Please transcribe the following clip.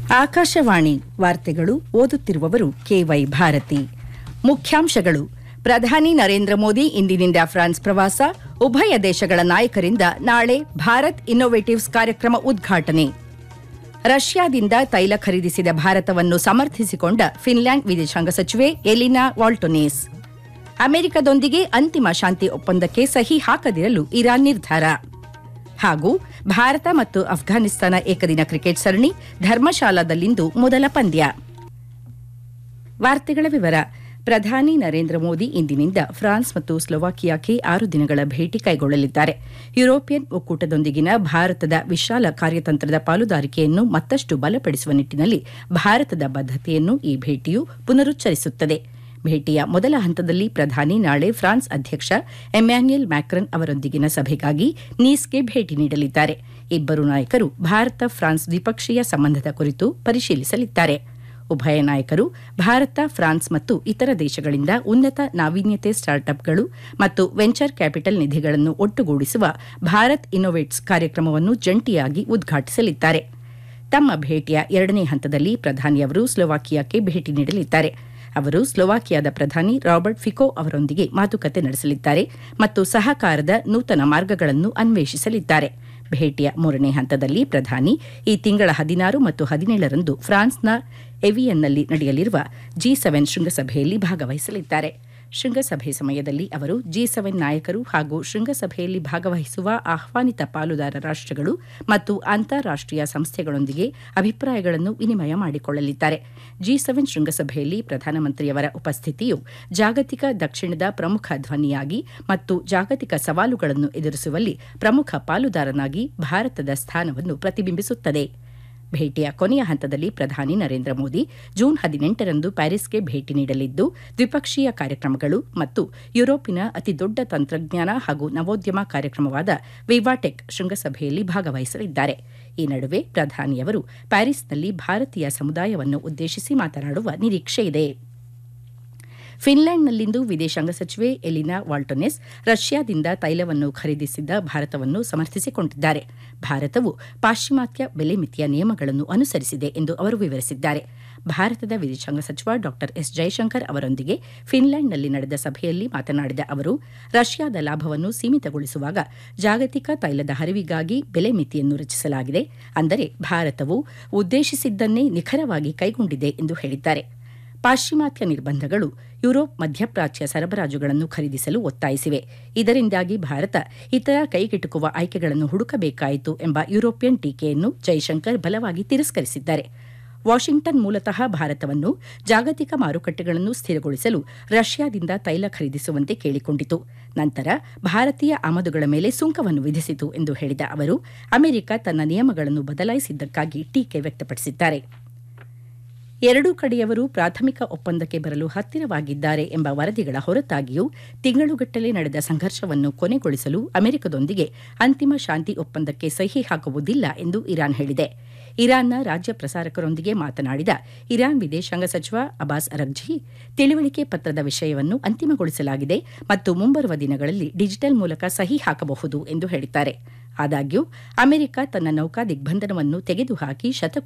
ಆಕಾಶವಾಣಿ ವಾರ್ತೆಗಳು ಓದುತ್ತಿರುವವರು ಕೆವೈ ಭಾರತಿ ಮುಖ್ಯಾಂಶಗಳು ಪ್ರಧಾನಿ ನರೇಂದ್ರ ಮೋದಿ ಇಂದಿನಿಂದ ಫ್ರಾನ್ಸ್ ಪ್ರವಾಸ ಉಭಯ ದೇಶಗಳ ನಾಯಕರಿಂದ ನಾಳೆ ಭಾರತ್ ಇನ್ನೋವೇಟಿವ್ಸ್ ಕಾರ್ಯಕ್ರಮ ಉದ್ಘಾಟನೆ ರಷ್ಯಾದಿಂದ ತೈಲ ಖರೀದಿಸಿದ ಭಾರತವನ್ನು ಸಮರ್ಥಿಸಿಕೊಂಡ ಫಿನ್ಲ್ಯಾಂಡ್ ವಿದೇಶಾಂಗ ಸಚಿವೆ ಎಲಿನಾ ವಾಲ್ಟೊನೇಸ್ ಅಮೆರಿಕದೊಂದಿಗೆ ಅಂತಿಮ ಶಾಂತಿ ಒಪ್ಪಂದಕ್ಕೆ ಸಹಿ ಹಾಕದಿರಲು ಇರಾನ್ ನಿರ್ಧಾರ ಹಾಗೂ ಭಾರತ ಮತ್ತು ಅಫ್ಘಾನಿಸ್ತಾನ ಏಕದಿನ ಕ್ರಿಕೆಟ್ ಸರಣಿ ಧರ್ಮಶಾಲಾದಲ್ಲಿಂದು ಮೊದಲ ಪಂದ್ಯ ವಾರ್ತೆಗಳ ವಿವರ ಪ್ರಧಾನಿ ನರೇಂದ್ರ ಮೋದಿ ಇಂದಿನಿಂದ ಫ್ರಾನ್ಸ್ ಮತ್ತು ಸ್ಲೋವಾಕಿಯಾಕ್ಕೆ ಆರು ದಿನಗಳ ಭೇಟಿ ಕೈಗೊಳ್ಳಲಿದ್ದಾರೆ ಯುರೋಪಿಯನ್ ಒಕ್ಕೂಟದೊಂದಿಗಿನ ಭಾರತದ ವಿಶಾಲ ಕಾರ್ಯತಂತ್ರದ ಪಾಲುದಾರಿಕೆಯನ್ನು ಮತ್ತಷ್ಟು ಬಲಪಡಿಸುವ ನಿಟ್ಟಿನಲ್ಲಿ ಭಾರತದ ಬದ್ಧತೆಯನ್ನು ಈ ಭೇಟಿಯು ಪುನರುಚ್ಚರಿಸುತ್ತದೆ ಭೇಟಿಯ ಮೊದಲ ಹಂತದಲ್ಲಿ ಪ್ರಧಾನಿ ನಾಳೆ ಫ್ರಾನ್ಸ್ ಅಧ್ಯಕ್ಷ ಎಮ್ಯಾನ್ಯಲ್ ಮ್ಯಾಕ್ರನ್ ಅವರೊಂದಿಗಿನ ಸಭೆಗಾಗಿ ನೀಸ್ಗೆ ಭೇಟಿ ನೀಡಲಿದ್ದಾರೆ ಇಬ್ಬರು ನಾಯಕರು ಭಾರತ ಫ್ರಾನ್ಸ್ ದ್ವಿಪಕ್ಷೀಯ ಸಂಬಂಧದ ಕುರಿತು ಪರಿಶೀಲಿಸಲಿದ್ದಾರೆ ಉಭಯ ನಾಯಕರು ಭಾರತ ಫ್ರಾನ್ಸ್ ಮತ್ತು ಇತರ ದೇಶಗಳಿಂದ ಉನ್ನತ ನಾವೀನ್ಯತೆ ಸ್ಟಾರ್ಟ್ಅಪ್ಗಳು ಮತ್ತು ವೆಂಚರ್ ಕ್ಯಾಪಿಟಲ್ ನಿಧಿಗಳನ್ನು ಒಟ್ಟುಗೂಡಿಸುವ ಭಾರತ್ ಇನ್ನೋವೇಟ್ಸ್ ಕಾರ್ಯಕ್ರಮವನ್ನು ಜಂಟಿಯಾಗಿ ಉದ್ಘಾಟಿಸಲಿದ್ದಾರೆ ತಮ್ಮ ಭೇಟಿಯ ಎರಡನೇ ಹಂತದಲ್ಲಿ ಪ್ರಧಾನಿಯವರು ಸ್ಲೋವಾಕಿಯಾಕ್ಕೆ ಭೇಟಿ ನೀಡಲಿದ್ದಾರೆ ಅವರು ಸ್ಲೋವಾಕಿಯಾದ ಪ್ರಧಾನಿ ರಾಬರ್ಟ್ ಫಿಕೋ ಅವರೊಂದಿಗೆ ಮಾತುಕತೆ ನಡೆಸಲಿದ್ದಾರೆ ಮತ್ತು ಸಹಕಾರದ ನೂತನ ಮಾರ್ಗಗಳನ್ನು ಅನ್ವೇಷಿಸಲಿದ್ದಾರೆ ಭೇಟಿಯ ಮೂರನೇ ಹಂತದಲ್ಲಿ ಪ್ರಧಾನಿ ಈ ತಿಂಗಳ ಹದಿನಾರು ಮತ್ತು ಹದಿನೇಳರಂದು ಫ್ರಾನ್ಸ್ನ ಎವಿಯನ್ನಲ್ಲಿ ನಡೆಯಲಿರುವ ಜಿ ಸೆವೆನ್ ಶೃಂಗಸಭೆಯಲ್ಲಿ ಭಾಗವಹಿಸಲಿದ್ದಾರೆ ಶೃಂಗಸಭೆ ಸಮಯದಲ್ಲಿ ಅವರು ಜಿ ಸೆವೆನ್ ನಾಯಕರು ಹಾಗೂ ಶೃಂಗಸಭೆಯಲ್ಲಿ ಭಾಗವಹಿಸುವ ಆಹ್ವಾನಿತ ಪಾಲುದಾರ ರಾಷ್ಟಗಳು ಮತ್ತು ಅಂತಾರಾಷ್ಟೀಯ ಸಂಸ್ಥೆಗಳೊಂದಿಗೆ ಅಭಿಪ್ರಾಯಗಳನ್ನು ವಿನಿಮಯ ಮಾಡಿಕೊಳ್ಳಲಿದ್ದಾರೆ ಜಿ ಸೆವೆನ್ ಶೃಂಗಸಭೆಯಲ್ಲಿ ಪ್ರಧಾನಮಂತ್ರಿಯವರ ಉಪಸ್ಥಿತಿಯು ಜಾಗತಿಕ ದಕ್ಷಿಣದ ಪ್ರಮುಖ ಧ್ವನಿಯಾಗಿ ಮತ್ತು ಜಾಗತಿಕ ಸವಾಲುಗಳನ್ನು ಎದುರಿಸುವಲ್ಲಿ ಪ್ರಮುಖ ಪಾಲುದಾರನಾಗಿ ಭಾರತದ ಸ್ಥಾನವನ್ನು ಪ್ರತಿಬಿಂಬಿಸುತ್ತದೆ ಭೇಟಿಯ ಕೊನೆಯ ಹಂತದಲ್ಲಿ ಪ್ರಧಾನಿ ನರೇಂದ್ರ ಮೋದಿ ಜೂನ್ ಹದಿನೆಂಟರಂದು ಪ್ಯಾರಿಸ್ಗೆ ಭೇಟಿ ನೀಡಲಿದ್ದು ದ್ವಿಪಕ್ಷೀಯ ಕಾರ್ಯಕ್ರಮಗಳು ಮತ್ತು ಯುರೋಪಿನ ಅತಿದೊಡ್ಡ ತಂತ್ರಜ್ಞಾನ ಹಾಗೂ ನವೋದ್ಯಮ ಕಾರ್ಯಕ್ರಮವಾದ ವಿವಾಟೆಕ್ ಶೃಂಗಸಭೆಯಲ್ಲಿ ಭಾಗವಹಿಸಲಿದ್ದಾರೆ ಈ ನಡುವೆ ಪ್ರಧಾನಿಯವರು ಪ್ಯಾರಿಸ್ನಲ್ಲಿ ಭಾರತೀಯ ಸಮುದಾಯವನ್ನು ಉದ್ದೇಶಿಸಿ ಮಾತನಾಡುವ ನಿರೀಕ್ಷೆಯಿದೆ ಫಿನ್ಲ್ಯಾಂಡ್ನಲ್ಲಿಂದು ವಿದೇಶಾಂಗ ಸಚಿವೆ ಎಲಿನಾ ವಾಲ್ಟೊನೆಸ್ ರಷ್ಯಾದಿಂದ ತೈಲವನ್ನು ಖರೀದಿಸಿದ್ದ ಭಾರತವನ್ನು ಸಮರ್ಥಿಸಿಕೊಂಡಿದ್ದಾರೆ ಭಾರತವು ಪಾಶ್ಚಿಮಾತ್ಯ ಬೆಲೆ ಮಿತಿಯ ನಿಯಮಗಳನ್ನು ಅನುಸರಿಸಿದೆ ಎಂದು ಅವರು ವಿವರಿಸಿದ್ದಾರೆ ಭಾರತದ ವಿದೇಶಾಂಗ ಸಚಿವ ಡಾ ಎಸ್ ಜೈಶಂಕರ್ ಅವರೊಂದಿಗೆ ಫಿನ್ಲ್ಯಾಂಡ್ನಲ್ಲಿ ನಡೆದ ಸಭೆಯಲ್ಲಿ ಮಾತನಾಡಿದ ಅವರು ರಷ್ಯಾದ ಲಾಭವನ್ನು ಸೀಮಿತಗೊಳಿಸುವಾಗ ಜಾಗತಿಕ ತೈಲದ ಹರಿವಿಗಾಗಿ ಬೆಲೆ ಮಿತಿಯನ್ನು ರಚಿಸಲಾಗಿದೆ ಅಂದರೆ ಭಾರತವು ಉದ್ದೇಶಿಸಿದ್ದನ್ನೇ ನಿಖರವಾಗಿ ಕೈಗೊಂಡಿದೆ ಎಂದು ಹೇಳಿದ್ದಾರೆ ಪಾಶ್ಚಿಮಾತ್ಯ ನಿರ್ಬಂಧಗಳು ಯುರೋಪ್ ಮಧ್ಯಪ್ರಾಚ್ಯ ಸರಬರಾಜುಗಳನ್ನು ಖರೀದಿಸಲು ಒತ್ತಾಯಿಸಿವೆ ಇದರಿಂದಾಗಿ ಭಾರತ ಇತರ ಕೈಗೆಟುಕುವ ಆಯ್ಕೆಗಳನ್ನು ಹುಡುಕಬೇಕಾಯಿತು ಎಂಬ ಯುರೋಪಿಯನ್ ಟೀಕೆಯನ್ನು ಜೈಶಂಕರ್ ಬಲವಾಗಿ ತಿರಸ್ಕರಿಸಿದ್ದಾರೆ ವಾಷಿಂಗ್ಟನ್ ಮೂಲತಃ ಭಾರತವನ್ನು ಜಾಗತಿಕ ಮಾರುಕಟ್ಟೆಗಳನ್ನು ಸ್ಥಿರಗೊಳಿಸಲು ರಷ್ಯಾದಿಂದ ತೈಲ ಖರೀದಿಸುವಂತೆ ಕೇಳಿಕೊಂಡಿತು ನಂತರ ಭಾರತೀಯ ಆಮದುಗಳ ಮೇಲೆ ಸುಂಕವನ್ನು ವಿಧಿಸಿತು ಎಂದು ಹೇಳಿದ ಅವರು ಅಮೆರಿಕ ತನ್ನ ನಿಯಮಗಳನ್ನು ಬದಲಾಯಿಸಿದ್ದಕ್ಕಾಗಿ ಟೀಕೆ ವ್ಯಕ್ತಪಡಿಸಿದ್ದಾರೆ ಎರಡೂ ಕಡೆಯವರು ಪ್ರಾಥಮಿಕ ಒಪ್ಪಂದಕ್ಕೆ ಬರಲು ಹತ್ತಿರವಾಗಿದ್ದಾರೆ ಎಂಬ ವರದಿಗಳ ಹೊರತಾಗಿಯೂ ತಿಂಗಳುಗಟ್ಟಲೆ ನಡೆದ ಸಂಘರ್ಷವನ್ನು ಕೊನೆಗೊಳಿಸಲು ಅಮೆರಿಕದೊಂದಿಗೆ ಅಂತಿಮ ಶಾಂತಿ ಒಪ್ಪಂದಕ್ಕೆ ಸಹಿ ಹಾಕುವುದಿಲ್ಲ ಎಂದು ಇರಾನ್ ಹೇಳಿದೆ ಇರಾನ್ನ ರಾಜ್ಯ ಪ್ರಸಾರಕರೊಂದಿಗೆ ಮಾತನಾಡಿದ ಇರಾನ್ ವಿದೇಶಾಂಗ ಸಚಿವ ಅಬಾಸ್ ಅರಗ್ಜಿ ತಿಳಿವಳಿಕೆ ಪತ್ರದ ವಿಷಯವನ್ನು ಅಂತಿಮಗೊಳಿಸಲಾಗಿದೆ ಮತ್ತು ಮುಂಬರುವ ದಿನಗಳಲ್ಲಿ ಡಿಜಿಟಲ್ ಮೂಲಕ ಸಹಿ ಹಾಕಬಹುದು ಎಂದು ಹೇಳಿದ್ದಾರೆ ಆದಾಗ್ಯೂ ಅಮೆರಿಕ ತನ್ನ ನೌಕಾ ದಿಗ್ಬಂಧನವನ್ನು ತೆಗೆದುಹಾಕಿ ಶತ